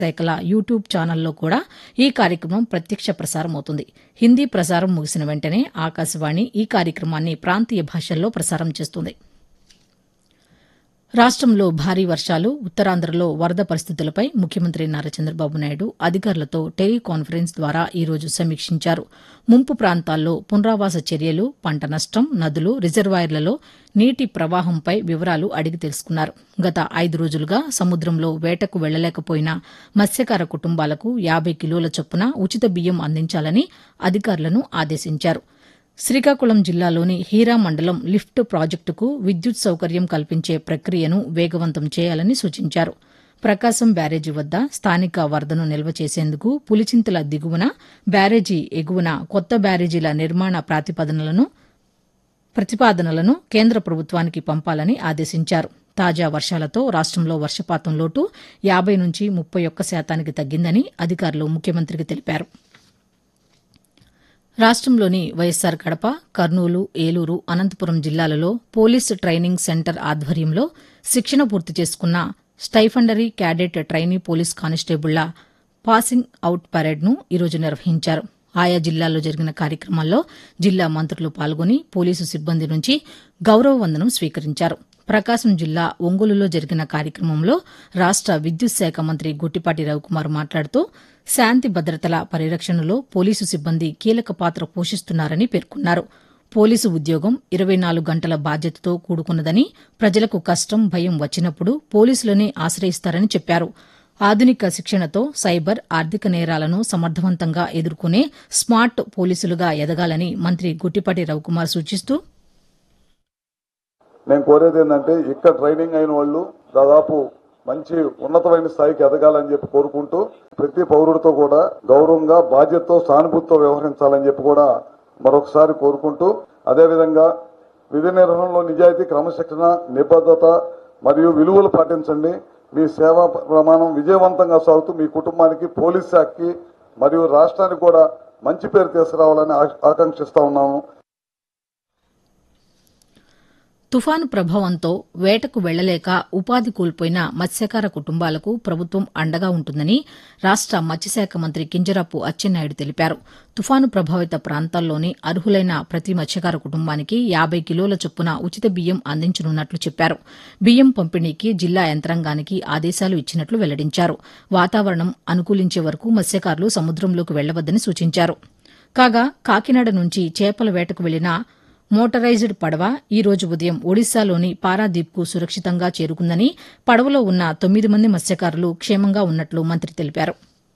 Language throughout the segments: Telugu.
శాఖల యూట్యూబ్ ఛానల్లో కూడా ఈ కార్యక్రమం ప్రత్యక్ష ప్రసారం అవుతుంది హిందీ ప్రసారం ముగిసిన వెంటనే ఆకాశవాణి ఈ కార్యక్రమాన్ని ప్రాంతీయ భాషల్లో ప్రసారం చేస్తుంది రాష్టంలో భారీ వర్షాలు ఉత్తరాంధ్రలో వరద పరిస్థితులపై ముఖ్యమంత్రి నారా చంద్రబాబు నాయుడు అధికారులతో టెలికాన్ఫరెన్స్ ద్వారా ఈ రోజు సమీక్షించారు ముంపు ప్రాంతాల్లో పునరావాస చర్యలు పంట నష్టం నదులు రిజర్వాయర్లలో నీటి ప్రవాహంపై వివరాలు అడిగి తెలుసుకున్నారు గత ఐదు రోజులుగా సముద్రంలో వేటకు వెళ్లలేకపోయిన మత్స్యకార కుటుంబాలకు యాబై కిలోల చొప్పున ఉచిత బియ్యం అందించాలని అధికారులను ఆదేశించారు శ్రీకాకుళం జిల్లాలోని హీరా మండలం లిఫ్ట్ ప్రాజెక్టుకు విద్యుత్ సౌకర్యం కల్పించే ప్రక్రియను వేగవంతం చేయాలని సూచించారు ప్రకాశం బ్యారేజీ వద్ద స్థానిక వరదను నిల్వ చేసేందుకు పులిచింతల దిగువన బ్యారేజీ ఎగువన కొత్త బ్యారేజీల నిర్మాణ ప్రాతిపదనలను ప్రతిపాదనలను కేంద్ర ప్రభుత్వానికి పంపాలని ఆదేశించారు తాజా వర్షాలతో రాష్టంలో వర్షపాతం లోటు యాబై నుంచి ముప్పై ఒక్క శాతానికి తగ్గిందని అధికారులు ముఖ్యమంత్రికి తెలిపారు రాష్టంలోని వైఎస్సార్ కడప కర్నూలు ఏలూరు అనంతపురం జిల్లాలలో పోలీస్ ట్రైనింగ్ సెంటర్ ఆధ్వర్యంలో శిక్షణ పూర్తి చేసుకున్న స్టైఫండరీ క్యాడెట్ ట్రైనీ పోలీస్ కానిస్టేబుళ్ల పాసింగ్ అవుట్ పరేడ్ను ఈరోజు నిర్వహించారు ఆయా జిల్లాల్లో జరిగిన కార్యక్రమాల్లో జిల్లా మంత్రులు పాల్గొని పోలీసు సిబ్బంది నుంచి గౌరవ వందనం స్వీకరించారు ప్రకాశం జిల్లా ఒంగోలులో జరిగిన కార్యక్రమంలో రాష్ట విద్యుత్ శాఖ మంత్రి గొట్టిపాటి రవికుమార్ మాట్లాడుతూ శాంతి భద్రతల పరిరక్షణలో పోలీసు సిబ్బంది కీలక పాత్ర పోషిస్తున్నారని పేర్కొన్నారు పోలీసు ఉద్యోగం ఇరవై నాలుగు గంటల బాధ్యతతో కూడుకున్నదని ప్రజలకు కష్టం భయం వచ్చినప్పుడు పోలీసులనే ఆశ్రయిస్తారని చెప్పారు ఆధునిక శిక్షణతో సైబర్ ఆర్థిక నేరాలను సమర్థవంతంగా ఎదుర్కొనే స్మార్ట్ పోలీసులుగా ఎదగాలని మంత్రి గుట్టిపాటి రవికుమార్ సూచిస్తూ నేను కోరేది ఏంటంటే ఇక్కడ ట్రైనింగ్ అయిన వాళ్ళు దాదాపు మంచి ఉన్నతమైన స్థాయికి ఎదగాలని చెప్పి కోరుకుంటూ ప్రతి పౌరుడితో కూడా గౌరవంగా బాధ్యతతో సానుభూతితో వ్యవహరించాలని చెప్పి కూడా మరొకసారి కోరుకుంటూ అదేవిధంగా విధి నిర్వహణలో నిజాయితీ క్రమశిక్షణ నిబద్ధత మరియు విలువలు పాటించండి మీ సేవా ప్రమాణం విజయవంతంగా సాగుతూ మీ కుటుంబానికి పోలీస్ శాఖకి మరియు రాష్ట్రానికి కూడా మంచి పేరు తీసుకురావాలని ఆ- ఆకాంక్షిస్తా ఉన్నాము తుఫాను ప్రభావంతో వేటకు వెళ్లలేక ఉపాధి కోల్పోయిన మత్స్యకార కుటుంబాలకు ప్రభుత్వం అండగా ఉంటుందని రాష్ట మత్స్యశాఖ మంత్రి కింజరాపు అచ్చెన్నాయుడు తెలిపారు తుఫాను ప్రభావిత ప్రాంతాల్లోని అర్హులైన ప్రతి మత్స్యకార కుటుంబానికి యాబై కిలోల చొప్పున ఉచిత బియ్యం అందించనున్నట్లు చెప్పారు బియ్యం పంపిణీకి జిల్లా యంత్రాంగానికి ఆదేశాలు ఇచ్చినట్లు వెల్లడించారు వాతావరణం అనుకూలించే వరకు మత్స్యకారులు సముద్రంలోకి వెళ్లవద్దని సూచించారు కాగా కాకినాడ నుంచి చేపల వేటకు వెళ్లిన మోటరైజ్డ్ పడవ ఈ రోజు ఉదయం ఒడిశాలోని పారాదీప్కు సురక్షితంగా చేరుకుందని పడవలో ఉన్న తొమ్మిది మంది మత్స్యకారులు క్షేమంగా ఉన్నట్లు మంత్రి తెలిపారు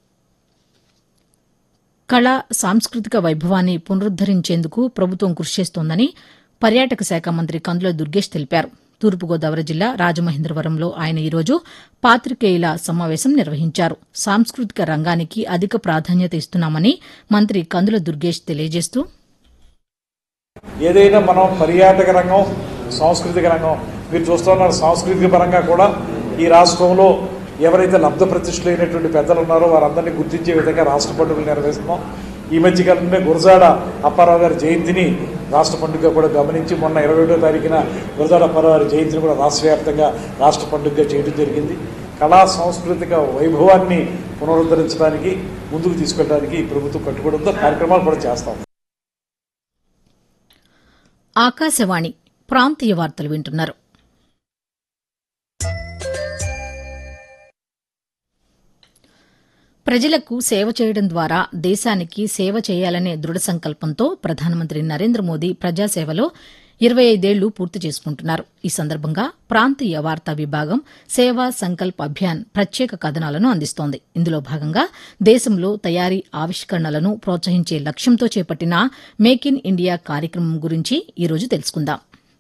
కళ సాంస్కృతిక వైభవాన్ని పునరుద్దరించేందుకు ప్రభుత్వం కృషి చేస్తోందని పర్యాటక శాఖ మంత్రి కందుల దుర్గేష్ తెలిపారు తూర్పుగోదావరి జిల్లా రాజమహేంద్రవరంలో ఆయన ఈరోజు పాతికేయుల సమావేశం నిర్వహించారు సాంస్కృతిక రంగానికి అధిక ప్రాధాన్యత ఇస్తున్నామని మంత్రి కందుల దుర్గేష్ తెలియజేస్తూ ఏదైనా మనం పర్యాటక రంగం సాంస్కృతిక రంగం మీరు చూస్తున్నారు సాంస్కృతిక పరంగా కూడా ఈ రాష్ట్రంలో ఎవరైతే లబ్ధ ప్రతిష్ఠులైనటువంటి పెద్దలు ఉన్నారో వారందరినీ గుర్తించే విధంగా రాష్ట్ర పండుగలు నిర్వహిస్తున్నాం ఈ మధ్యకాలంలో గురజాడ అప్పారావు గారి జయంతిని రాష్ట్ర పండుగగా కూడా గమనించి మొన్న ఇరవై ఒకటో తారీఖున గురజాడ అప్పారావు గారి జయంతిని కూడా రాష్ట్ర వ్యాప్తంగా రాష్ట్ర పండుగగా చేయడం జరిగింది కళా సాంస్కృతిక వైభవాన్ని పునరుద్ధరించడానికి ముందుకు తీసుకెళ్ళడానికి ఈ ప్రభుత్వం కట్టుకోవడంతో కార్యక్రమాలు కూడా చేస్తాం ఆకాశవాణి ప్రాంతీయ వార్తలు వింటున్నారు ప్రజలకు సేవ చేయడం ద్వారా దేశానికి సేవ చేయాలనే దృఢ సంకల్పంతో ప్రధానమంత్రి నరేంద్ర మోదీ ప్రజాసేవలో ఇరవై ఐదేళ్లు పూర్తి చేసుకుంటున్నారు ఈ సందర్భంగా ప్రాంతీయ వార్తా విభాగం సేవా సంకల్ప్ అభియాన్ ప్రత్యేక కథనాలను అందిస్తోంది ఇందులో భాగంగా దేశంలో తయారీ ఆవిష్కరణలను ప్రోత్సహించే లక్ష్యంతో చేపట్టిన మేక్ ఇన్ ఇండియా కార్యక్రమం గురించి ఈరోజు తెలుసుకుందాం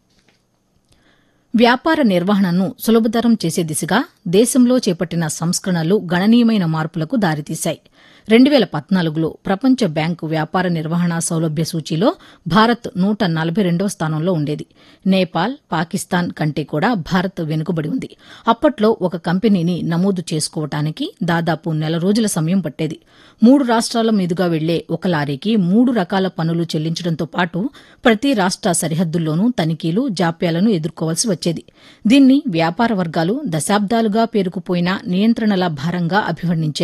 వ్యాపార నిర్వహణను సులభతరం చేసే దిశగా దేశంలో చేపట్టిన సంస్కరణలు గణనీయమైన మార్పులకు దారితీశాయి రెండు వేల పద్నాలుగులో ప్రపంచ బ్యాంకు వ్యాపార నిర్వహణ సౌలభ్య సూచీలో భారత్ నూట నలభై రెండవ స్థానంలో ఉండేది నేపాల్ పాకిస్తాన్ కంటే కూడా భారత్ వెనుకబడి ఉంది అప్పట్లో ఒక కంపెనీని నమోదు చేసుకోవటానికి దాదాపు నెల రోజుల సమయం పట్టేది మూడు రాష్ట్రాల మీదుగా వెళ్లే ఒక లారీకి మూడు రకాల పన్నులు చెల్లించడంతో పాటు ప్రతి రాష్ట్ర సరిహద్దుల్లోనూ తనిఖీలు జాప్యాలను ఎదుర్కోవాల్సి వచ్చేది వచ్చేది దీన్ని వ్యాపార వర్గాలు దశాబ్దాలుగా పేరుకుపోయిన నియంత్రణల భారంగా అభివర్ణించాయి